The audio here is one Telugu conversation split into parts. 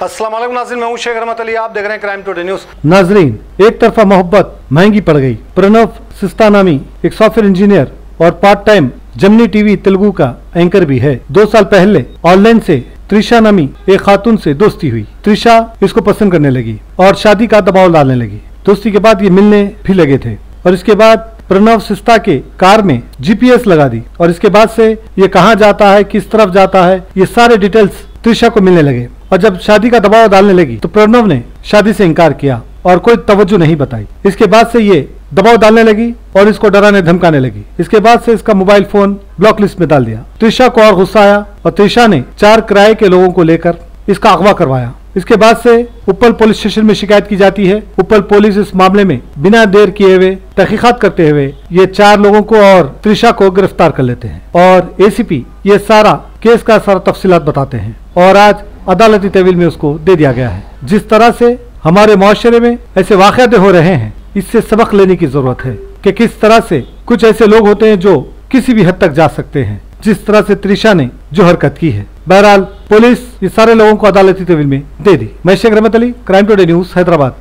अस्सलाम वालेकुम नाज़रीन मैं हूं शेख रहमत अली आप देख रहे हैं क्राइम टुडे न्यूज़ नाजरीन एक तरफा मोहब्बत महंगी पड़ गई प्रणव सिस्तानामी एक सॉफ्टवेयर इंजीनियर और part time Gemini TV Telugu का एंकर भी है दो साल पहले ऑनलाइन से त्रिशा नामी एक खातून से दोस्ती हुई त्रिशा इसको पसंद करने लगी और शादी का दबाव डालने लगी दोस्ती के बाद ये मिलने भी लगे थे और इसके बाद प्रणव सिस्ता के कार में जीपीएस लगा दी और इसके बाद से ये कहाँ जाता है किस तरफ जाता है ये सारे डिटेल्स त्रिशा को मिलने लगे और जब शादी का दबाव डालने लगी तो प्रणव ने शादी से इनकार किया और कोई तवज्जो नहीं बताई इसके बाद से ये दबाव डालने लगी और इसको डराने धमकाने लगी इसके बाद से इसका मोबाइल फोन ब्लॉक लिस्ट में डाल दिया त्रिशा को और गुस्सा आया और त्रिशा ने चार किराए के लोगों को लेकर इसका अगवा करवाया इसके बाद से उप्पल पुलिस स्टेशन में शिकायत की जाती है उप्पल पुलिस इस मामले में बिना देर किए हुए तहकीकात करते हुए ये चार लोगों को और त्रिशा को गिरफ्तार कर लेते हैं और एसीपी ये सारा केस का सारा तफसीलात बताते हैं और आज अदालती तहवील में उसको दे दिया गया है जिस तरह से हमारे माशरे में ऐसे वाक़ात हो रहे हैं इससे सबक लेने की जरूरत है कि किस तरह से कुछ ऐसे लोग होते हैं जो किसी भी हद तक जा सकते हैं जिस तरह से त्रिशा ने जो हरकत की है बहरहाल पुलिस ये सारे लोगों को अदालती तहवील में दे दी मैं Sheikh Rahmat Ali crime today news Hyderabad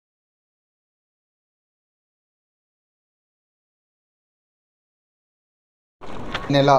నెల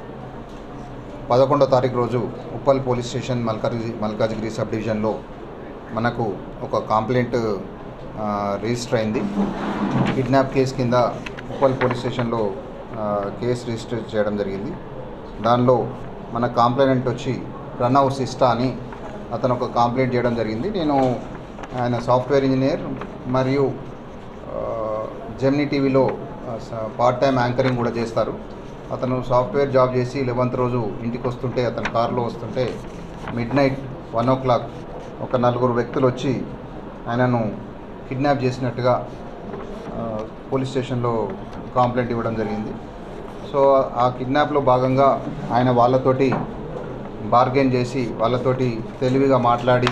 పదకొండో తారీఖు రోజు Uppal police station Malkajgiri Malkajgiri sub డివిజన్లో మనకు ఒక కంప్లైంట్ ఆ, రిజిస్టర్ అయింది కిడ్నాప్ కేసు కింద ఉప్పల్ పోలీస్ స్టేషన్లో ఆ, కేసు రిజిస్టర్ చేయడం జరిగింది దానిలో మన కంప్లైంట్ వచ్చి ప్రణవ్ సిస్టా అని అతను ఒక కంప్లైంట్ చేయడం జరిగింది నేను ఆయన సాఫ్ట్వేర్ ఇంజనీర్ మరియు ఆ, జెమినీ టీవీలో ఆ, స- పార్ట్ టైం యాంకరింగ్ కూడా చేస్తారు అతను సాఫ్ట్వేర్ జాబ్ చేసి లెవెంత్ రోజు ఇంటికి వస్తుంటే అతను కారులో వస్తుంటే midnight one o'clock ఒక నలుగురు వ్యక్తులు వచ్చి ఆయనను కిడ్నాప్ చేసినట్టుగా ఆ, పోలీస్ స్టేషన్లో కంప్లైంట్ ఇవ్వడం జరిగింది సో ఆ కిడ్నాప్లో భాగంగా ఆయన వాళ్ళతోటి బార్గెన్ చేసి వాళ్ళతోటి తెలివిగా మాట్లాడి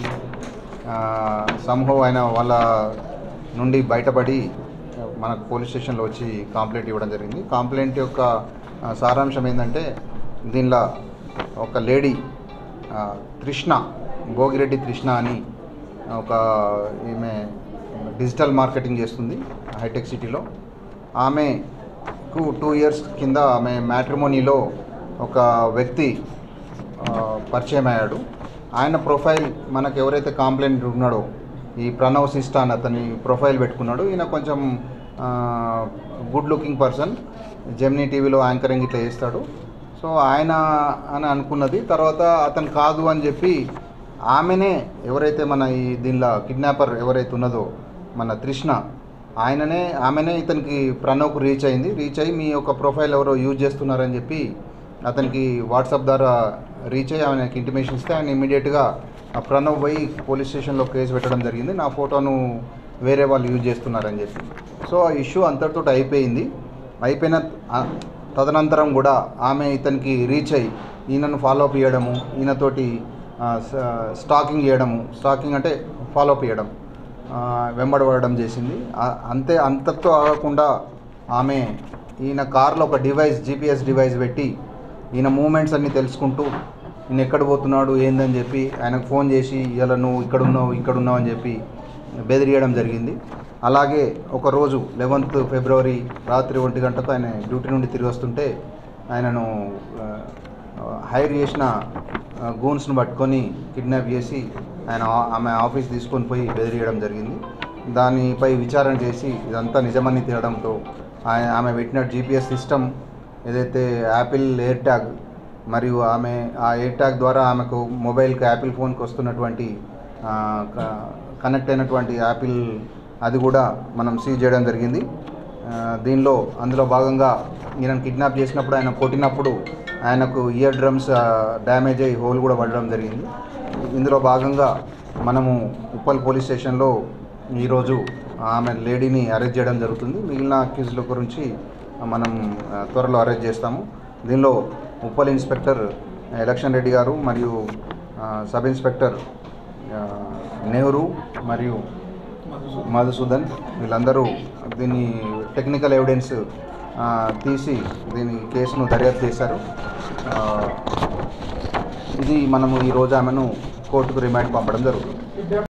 సంహవ్ ఆయన వాళ్ళ నుండి బయటపడి మనకు పోలీస్ స్టేషన్లో వచ్చి కంప్లైంట్ ఇవ్వడం జరిగింది కంప్లైంట్ యొక్క ఆ, సారాంశం ఏంటంటే దీనిలో ఒక లేడీ ఆ, తృష్ణ భోగిరెడ్డి తృష్ణ అని ఒక ఈమె డిజిటల్ మార్కెటింగ్ చేస్తుంది హైటెక్ సిటీలో ఆమెకు టూ ఇయర్స్ కింద ఆమె మ్యాట్రిమోనీలో ఒక వ్యక్తి ఆ, పరిచయం అయ్యాడు ఆయన ప్రొఫైల్ మనకు ఎవరైతే కాంప్లైంట్ ఉన్నాడో ఈ ప్రణవ్ సిస్టా అని అతని ప్రొఫైల్ పెట్టుకున్నాడు ఈయన కొంచెం గుడ్ లుకింగ్ పర్సన్ జెమినీ టీవీలో యాంకరింగ్ ఇట్లా చేస్తాడు సో ఆయన అని అనుకున్నది తర్వాత అతను కాదు అని చెప్పి ఆమెనే ఎవరైతే మన ఈ దీనిలో కిడ్నాపర్ ఎవరైతే ఉన్నదో మన తృష్ణ ఆయననే ఆమెనే ఇతనికి ప్రణవ్కు రీచ్ అయింది రీచ్ అయ్యి మీ యొక్క ప్రొఫైల్ ఎవరో యూజ్ చేస్తున్నారని చెప్పి అతనికి వాట్సాప్ ద్వారా రీచ్ అయ్యి ఆయనకి ఇంటిమేషన్ ఇస్తే ఆయన ఇమీడియట్గా ఆ ప్రణవ్ పోయి పోలీస్ స్టేషన్లో కేసు పెట్టడం జరిగింది నా ఫోటోను వేరే వాళ్ళు యూజ్ చేస్తున్నారని చెప్పి సో ఆ ఇష్యూ అంతటితో అయిపోయింది అయిపోయిన ఆ- తదనంతరం కూడా ఆమె ఇతనికి రీచ్ అయ్యి ఈయనను ఫాలో అప్ చేయడము ఈయనతోటి ఆ, స- స్టాకింగ్ చేయడము స్టాకింగ్ అంటే ఫాలో అప్ చేయడం ఆ, వెంబడబడడం చేసింది ఆ- అంతే అంతటితో ఆగకుండా ఆమె ఈయన కార్లో ఒక డివైస్ జీపీఎస్ డివైస్ పెట్టి ఈయన మూమెంట్స్ అన్నీ తెలుసుకుంటూ ఈయన ఎక్కడ పోతున్నాడు ఏందని చెప్పి ఆయనకు ఫోన్ చేసి ఇలా నువ్వు ఇక్కడ ఉన్నావు ఇక్కడ ఉన్నావు అని చెప్పి బెదిరియడం జరిగింది అలాగే ఒకరోజు లెవెన్త్ ఫిబ్రవరి రాత్రి ఒంటి గంటకు ఆయన డ్యూటీ నుండి తిరిగి వస్తుంటే ఆయనను ఆ, హైర్ చేసిన ఆ, గూన్స్ను పట్టుకొని కిడ్నాప్ చేసి ఆయన ఆ- ఆమె ఆఫీస్ తీసుకొని పోయి బెదిరియడం జరిగింది దానిపై విచారణ చేసి ఇదంతా నిజమని తేలడంతో ఆయన ఆమె పెట్టిన జీపీఎస్ సిస్టమ్ ఏదైతే యాపిల్ ఎయిర్ ట్యాగ్ మరియు ఆమె ఆ ఎయిర్ ట్యాగ్ ద్వారా ఆమెకు మొబైల్కి యాపిల్ ఫోన్కి వస్తున్నటువంటి ఆ, క- కనెక్ట్ అయినటువంటి యాపిల్ అది కూడా మనం సీజ్ చేయడం జరిగింది ఆ, దీనిలో అందులో భాగంగా ఈయనను కిడ్నాప్ చేసినప్పుడు ఆయన కొట్టినప్పుడు ఆయనకు ఇయర్ డ్రమ్స్ డ్యామేజ్ అయ్యి హోల్ కూడా పడడం జరిగింది ఇందులో భాగంగా మనము ఉప్పల్ పోలీస్ స్టేషన్లో ఈరోజు ఆమె లేడీని అరెస్ట్ చేయడం జరుగుతుంది మిగిలిన కేసుల గురించి మనం ఆ, త్వరలో అరెస్ట్ చేస్తాము దీనిలో ఉప్పల్ ఇన్స్పెక్టర్ ఎలక్షన్ రెడ్డి గారు మరియు ఆ, సబ్ ఇన్స్పెక్టర్ ఆ, నెహ్రూ మరియు మధుసూదన్ వీళ్ళందరూ దీన్ని టెక్నికల్ ఎవిడెన్స్ ఆ, తీసి దీని కేసును దర్యాప్తు చేశారు ఆ, ఇది మనము ఈరోజు ఆమెను కోర్టుకు రిమాండ్ పంపడం జరుగుతుంది